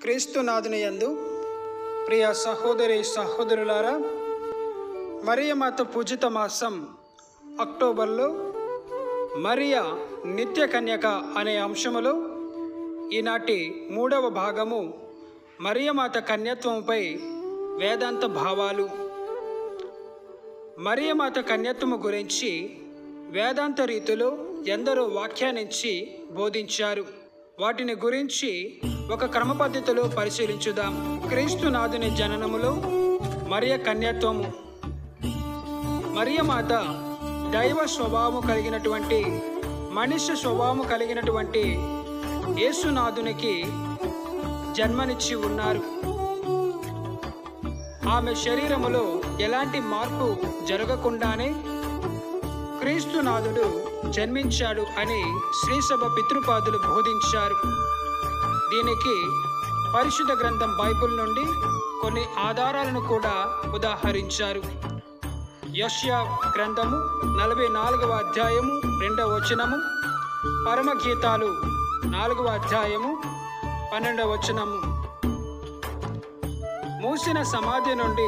క్రీస్తునాథుని యందు ప్రియ సహోదరి సహోదరులారా మరియమాత పూజిత మాసం అక్టోబర్లో మరియ నిత్య కన్యక అనే అంశములో ఈనాటి మూడవ భాగము మరియమాత కన్యత్వంపై వేదాంత భావాలు మరియమాత కన్యత్వము గురించి వేదాంత రీతిలో ఎందరో వ్యాఖ్యానించి బోధించారు వాటిని గురించి ఒక క్రమ పద్ధతిలో పరిశీలించుదాం క్రీస్తునాథుని జననములో మరియ కన్యత్వము మరియమాత దైవ స్వభావము కలిగినటువంటి మనుష్య స్వభావము కలిగినటువంటి యేసునాథునికి జన్మనిచ్చి ఉన్నారు ఆమె శరీరములో ఎలాంటి మార్పు జరగకుండానే క్రీస్తునాథుడు జన్మించాడు అని శ్రీసభ పితృపాదులు బోధించారు దీనికి పరిశుద్ధ గ్రంథం బైబిల్ నుండి కొన్ని ఆధారాలను కూడా ఉదాహరించారు యష్యా గ్రంథము నలభై నాలుగవ అధ్యాయము రెండవ వచనము పరమగీతాలు నాలుగవ అధ్యాయము పన్నెండవ వచనము మూసిన సమాధి నుండి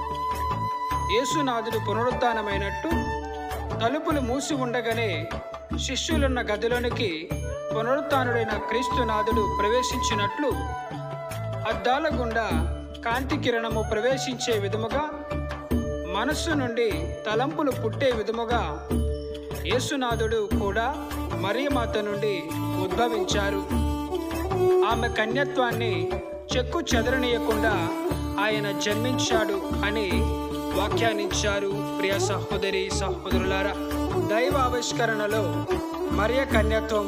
యేసునాథుడు పునరుత్నమైనట్టు తలుపులు మూసి ఉండగానే శిష్యులున్న గదిలోనికి పునరుత్నుడైన క్రీస్తునాథుడు ప్రవేశించినట్లు అద్దాల గుండా కాంతి కిరణము ప్రవేశించే విధముగా మనస్సు నుండి తలంపులు పుట్టే విధముగా యేసునాథుడు కూడా మరియమాత నుండి ఉద్భవించారు ఆమె కన్యత్వాన్ని చెక్కు చెదరనీయకుండా ఆయన జన్మించాడు అని వ్యాఖ్యానించారు ప్రియ సహోదరి సహోదరులారా దైవ ఆవిష్కరణలో మరియ కన్యత్వం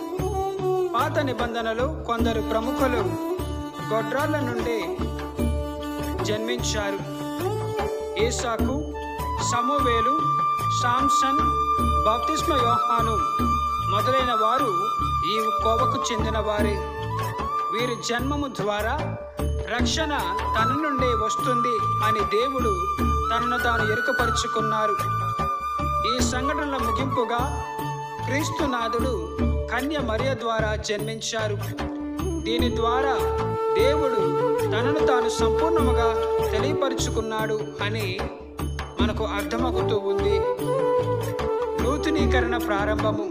పాత నిబంధనలో కొందరు ప్రముఖులు గొడ్రాళ్ళ నుండి జన్మించారు ఏసాకు సమూవేలు శాంసన్ బాప్తిస్మ యోహాను మొదలైన వారు ఈ కోవకు చెందిన వారే వీరి జన్మము ద్వారా రక్షణ తన నుండే వస్తుంది అని దేవుడు తనను తాను ఎరుకపరుచుకున్నారు ఈ సంఘటనల ముగింపుగా క్రీస్తునాథుడు కన్య మరియ ద్వారా జన్మించారు దీని ద్వారా దేవుడు తనను తాను సంపూర్ణముగా తెలియపరుచుకున్నాడు అని మనకు అర్థమవుతూ ఉంది నూతనీకరణ ప్రారంభము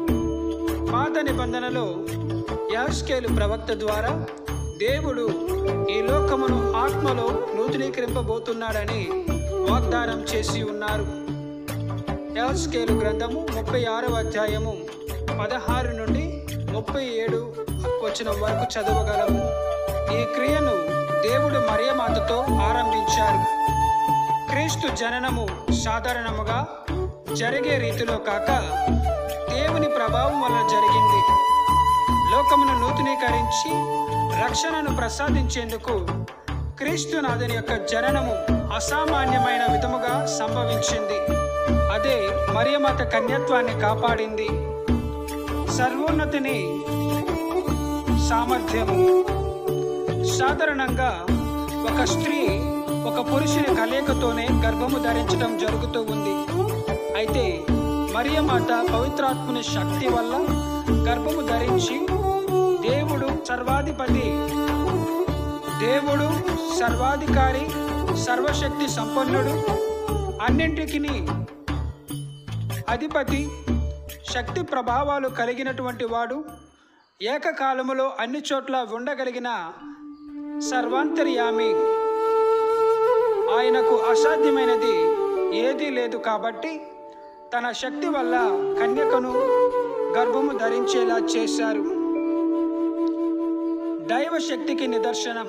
పాత నిబంధనలో యాస్కేలు ప్రవక్త ద్వారా దేవుడు ఈ లోకమును ఆత్మలో నూతనీకరింపబోతున్నాడని వాగ్దానం చేసి ఉన్నారు యాస్కేలు గ్రంథము ముప్పై ఆరవ అధ్యాయము పదహారు నుండి ముప్పై ఏడు వచ్చిన వరకు చదవగలము ఈ క్రియను దేవుడు మరియమాతతో ఆరంభించారు క్రీస్తు జననము సాధారణముగా జరిగే రీతిలో కాక దేవుని ప్రభావం వలన జరిగింది లోకమును నూతనీకరించి రక్షణను ప్రసాదించేందుకు క్రీస్తునాథుని యొక్క జననము అసామాన్యమైన విధముగా సంభవించింది అదే మరియమాత కన్యత్వాన్ని కాపాడింది సర్వోన్నతిని సామర్థ్యము సాధారణంగా ఒక స్త్రీ ఒక పురుషుని కలయికతోనే గర్భము ధరించడం జరుగుతూ ఉంది అయితే మరియమాత పవిత్రాత్ముని శక్తి వల్ల గర్భము ధరించి దేవుడు సర్వాధిపతి దేవుడు సర్వాధికారి సర్వశక్తి సంపన్నుడు అన్నింటికి అధిపతి శక్తి ప్రభావాలు కలిగినటువంటి వాడు ఏకకాలములో అన్ని చోట్ల ఉండగలిగిన సర్వాంతర్యామి ఆయనకు అసాధ్యమైనది ఏదీ లేదు కాబట్టి తన శక్తి వల్ల కన్యకను గర్భము ధరించేలా చేశారు దైవ శక్తికి నిదర్శనం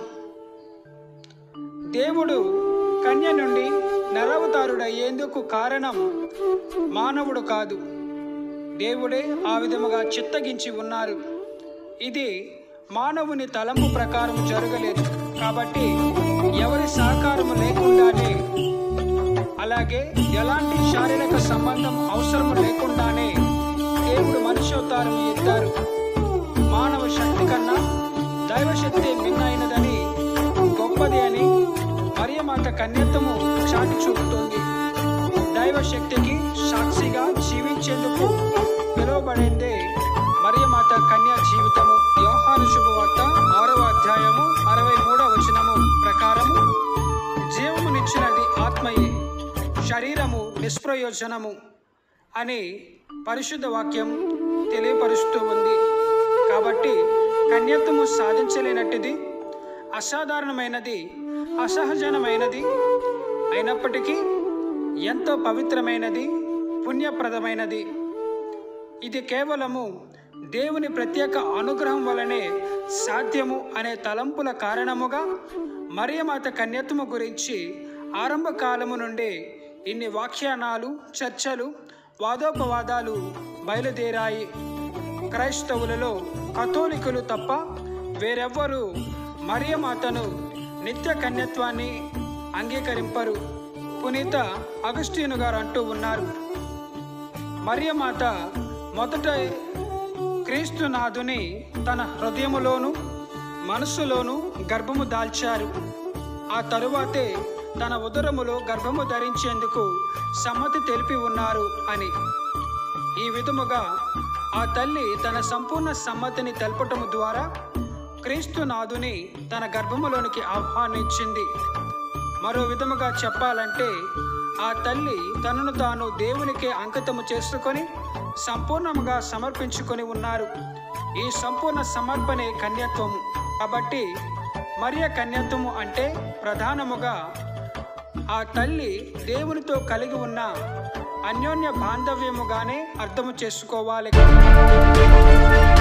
దేవుడు కన్య నుండి నరవతారుడయ్యేందుకు కారణం మానవుడు కాదు దేవుడే ఆ విధముగా చిత్తగించి ఉన్నారు ఇది మానవుని తలంపు ప్రకారం జరగలేదు కాబట్టి ఎవరి సహకారము లేకుండానే అలాగే ఎలాంటి శారీరక సంబంధం అవసరం లేకుండానే దేవుడు మనుష్యోతారం ఎత్తారు మానవ శక్తి కన్నా దైవశక్తి మిన్నైనదని గొప్పది అని మరియమాత కన్యత్వము చాటి చూపుతోంది దైవశక్తికి సాక్షిగా జీవించేందుకు పిలువబడిందే మరియమాత కన్యా జీవితము యోహాను శుభవార్త ఆరవ అధ్యాయము శరీరము నిష్ప్రయోజనము అని పరిశుద్ధ వాక్యం తెలియపరుస్తూ ఉంది కాబట్టి కన్యత్వము సాధించలేనట్టుది అసాధారణమైనది అసహజనమైనది అయినప్పటికీ ఎంతో పవిత్రమైనది పుణ్యప్రదమైనది ఇది కేవలము దేవుని ప్రత్యేక అనుగ్రహం వలనే సాధ్యము అనే తలంపుల కారణముగా మరియమాత కన్యత్వము గురించి ఆరంభ కాలము నుండే ఇన్ని వ్యాఖ్యానాలు చర్చలు వాదోపవాదాలు బయలుదేరాయి క్రైస్తవులలో కథోలికులు తప్ప వేరెవ్వరూ మరియమాతను నిత్య కన్యత్వాన్ని అంగీకరింపరు పునీత అగస్టీను గారు అంటూ ఉన్నారు మరియమాత మొదట క్రీస్తునాథుని తన హృదయములోను మనస్సులోను గర్భము దాల్చారు ఆ తరువాతే తన ఉదరములో గర్భము ధరించేందుకు సమ్మతి తెలిపి ఉన్నారు అని ఈ విధముగా ఆ తల్లి తన సంపూర్ణ సమ్మతిని తెలపటము ద్వారా క్రీస్తునాథుని తన గర్భములోనికి ఆహ్వానించింది మరో విధముగా చెప్పాలంటే ఆ తల్లి తనను తాను దేవునికే అంకితము చేసుకొని సంపూర్ణముగా సమర్పించుకొని ఉన్నారు ఈ సంపూర్ణ సమర్పణే కన్యత్వము కాబట్టి మరియ కన్యత్వము అంటే ప్రధానముగా ఆ తల్లి దేవునితో కలిగి ఉన్న అన్యోన్య బాంధవ్యముగానే అర్థము చేసుకోవాలి